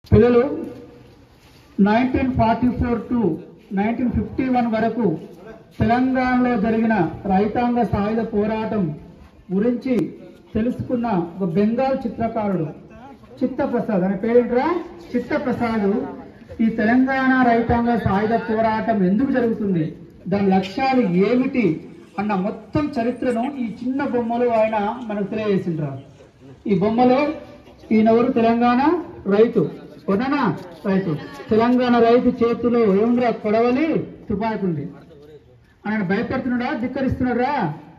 పిల్లలు nineteen forty four to nineteen fifty one వరకు తెలంగాణలో జరిగిన రైతాంగ సాయుధ పోరాటం గురించి తెలుసుకున్న ఒక బెంగాల్ చిత్రకారుడు చిత్తప్రసాద్ అనే పేరేంట్రా చిత్తప్రసాద్ ఈ తెలంగాణ రైతాంగ సాయుధ పోరాటం ఎందుకు జరుగుతుంది దాని లక్ష్యాలు ఏమిటి అన్న మొత్తం చరిత్రను ఈ చిన్న బొమ్మలో ఆయన మనకు తెలియజేసిండ్రా ఈ బొమ్మలో ఈయనెవరు తెలంగాణ రైతు కొననా రైతు తెలంగాణ రైతు చేతిలో ఏముందిరా కొడవలి తుపాకి ఉంది ఆయన భయపడుతున్నాడా ధిక్కరిస్తున్నాడా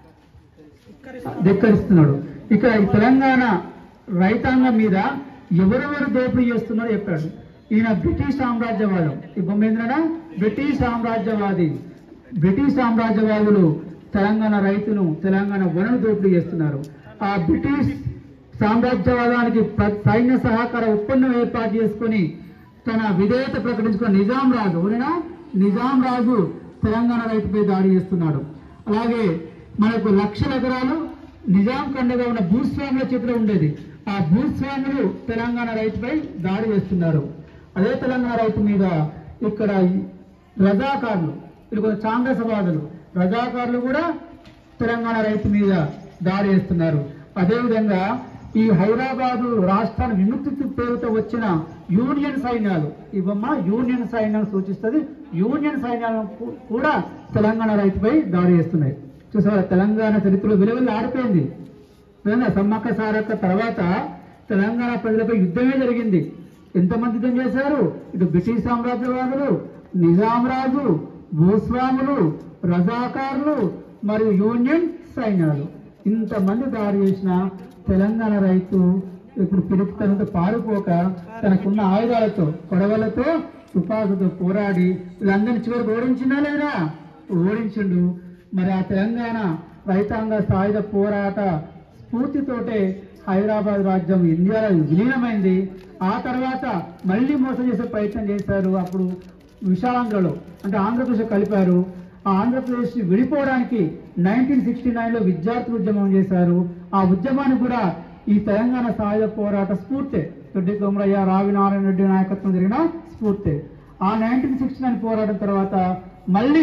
ధిక్కరిస్తున్నాడు ఇక్కడ ఈ తెలంగాణ రైతాంగం మీద ఎవరెవరు దోపిడీ చేస్తున్నారో చెప్పాడు ఈయన బ్రిటిష్ సామ్రాజ్యవాదం ఈ బొమ్మ ఏంటంటే బ్రిటిష్ సామ్రాజ్యవాది బ్రిటిష్ సామ్రాజ్యవాదులు తెలంగాణ రైతును తెలంగాణ వనరు దోపిడీ చేస్తున్నారు ఆ బ్రిటిష్ సామ్రాజ్యవాదానికి ప్ర- సైన్య సహకార ఒప్పందం ఏర్పాటు చేసుకొని తన విధేయత ప్రకటించుకున్న నిజాం రాజు అవునా నిజాం రాజు తెలంగాణ రైతుపై దాడి చేస్తున్నాడు అలాగే మనకు లక్షల ఎకరాలు నిజాం కండగా ఉన్న భూస్వాముల చేతిలో ఉండేది ఆ భూస్వాములు తెలంగాణ రైతుపై దాడి చేస్తున్నారు అదే తెలంగాణ రైతు మీద ఇక్కడ ఈ రజాకారులు ఇది కొంచెం చాంద్రసవాదులు రజాకారులు కూడా తెలంగాణ రైతు మీద దాడి చేస్తున్నారు అదేవిధంగా ఈ హైదరాబాదు రాష్ట్రాన్ని విముక్తి పేరుతో వచ్చిన యూనియన్ సైన్యాలు ఈ బొమ్మ యూనియన్ సైన్యం సూచిస్తుంది యూనియన్ సైన్యాలను కూ- కూడా తెలంగాణ రైతుపై దాడి చేస్తున్నాయి చూసారా తెలంగాణ చరిత్రలో విలువలు ఆడిపోయింది తెలంగాణ సమ్మక్క సారక్క తర్వాత తెలంగాణ ప్రజలపై యుద్ధమే జరిగింది ఎంతమంది యుద్ధం చేశారు ఇటు బ్రిటిష్ సామ్రాజ్యవాదులు నిజాం రాజు భూస్వాములు రజాకారులు మరియు యూనియన్ సైన్యాలు ఇంతమంది దాడి చేసిన తెలంగాణ రైతు ఇప్పుడు పిలుపుతనంతో పారిపోక తనకున్న ఆయుధాలతో కొడవలతో తుపాకుతో పోరాడి వీళ్ళందరినీ చివరికి ఓడించిందా లేదా ఓడించిండు మరి ఆ తెలంగాణ రైతాంగ సాయుధ పోరాట స్ఫూర్తితోటే హైదరాబాద్ రాజ్యం ఇండియాలో విలీనమైంది ఆ తర్వాత మళ్ళీ మోసం చేసే ప్రయత్నం చేశారు అప్పుడు విశాలాంధ్రలో అంటే ఆంధ్రప్రదేశ్ కలిపారు ఆ ఆంధ్రప్రదేశ్ విడిపోవడానికి నైన్టీన్ సిక్స్టీ నైన్లో విద్యార్థి ఉద్యమం చేశారు ఆ ఉద్యమానికి కూడా ఈ తెలంగాణ సాయుధ పోరాట స్ఫూర్తే దొడ్డి కొమరయ్య రావి నారాయణ రెడ్డి నాయకత్వం జరిగిన స్ఫూర్తే ఆ నైన్టీన్ సిక్స్టీ నైన్ పోరాటం తర్వాత మళ్ళీ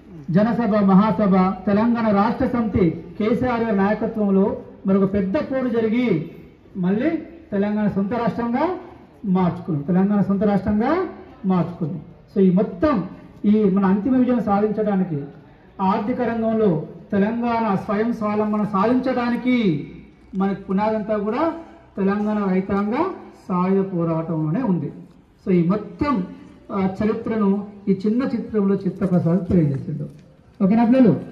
జనసభ మహాసభ తెలంగాణ రాష్ట్ర సమితి కేసీఆర్ గారి నాయకత్వంలో మరొక పెద్ద పోరు జరిగి మళ్ళీ తెలంగాణ సొంత రాష్ట్రంగా మార్చుకున్నాం తెలంగాణ సొంత రాష్ట్రంగా మార్చుకున్నాం సో ఈ మొత్తం ఈ మన అంతిమ విజయం సాధించడానికి ఆర్థిక రంగంలో తెలంగాణ స్వయం స్వావలంబన సాధించడానికి మనకి పునాదంతా కూడా తెలంగాణ రైతాంగ సాయుధ పోరాటంలోనే ఉంది సో ఈ మొత్తం ఆ, చరిత్రను ఈ చిన్న చిత్రంలో చిత్రప్రసాద్ తెలియజేసిండు ఓకేనా పిల్లలు